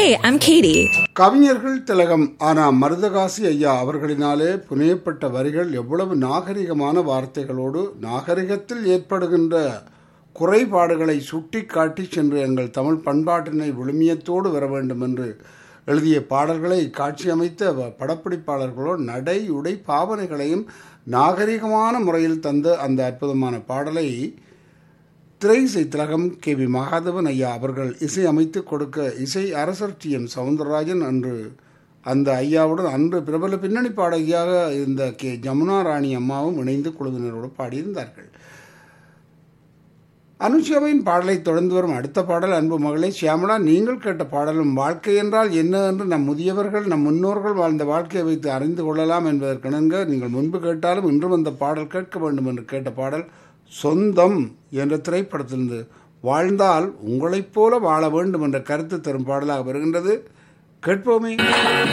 Hey, I'm Katie. கவிஞர்கள் திலகம் ஆனா மருதகாசி ஐயா அவர்களினாலே புனையப்பட்ட வரிகள் எவ்வளவு நாகரிகமான வார்த்தைகளோடு நாகரிகத்தில் ஏற்படுகின்ற குறைபாடுகளை சுட்டிக்காட்டி சென்று எங்கள் தமிழ் பண்பாட்டினை விழுமியத்தோடு வர வேண்டும் என்று எழுதிய பாடல்களை காட்சியமைத்த வ- படப்பிடிப்பாளர்களோடு நடை உடை பாவனைகளையும் நாகரிகமான முறையில் தந்த அந்த அற்புதமான பாடலை திரை இசை திலகம் கே வி மகாதவன் ஐயா அவர்கள் இசை அமைத்து கொடுக்க இசை அரசர் டி எம் சவுந்தரராஜன் அன்று அந்த ஐயாவுடன் அன்று பிரபல பின்னணி பாடகியாக இருந்த கே ஜமுனா ராணி அம்மாவும் இணைந்து குழுவினரோடு பாடியிருந்தார்கள் அனுஷாவின் பாடலை தொடர்ந்து வரும் அடுத்த பாடல் அன்பு மகளே சியாமலா நீங்கள் கேட்ட பாடலும் வாழ்க்கை என்றால் என்ன என்று நம் முதியவர்கள் நம் முன்னோர்கள் வாழ்ந்த வாழ்க்கையை வைத்து அறிந்து கொள்ளலாம் என்பதற்கிணங்க நீங்கள் முன்பு கேட்டாலும் இன்றும் அந்த பாடல் கேட்க வேண்டும் என்று கேட்ட பாடல் சொந்தம் என்ற திரைப்படத்திலிருந்து வாழ்ந்தால் உங்களைப் போல வாழ வேண்டும் என்ற கருத்து தரும் பாடலாக வருகின்றது கேட்போமே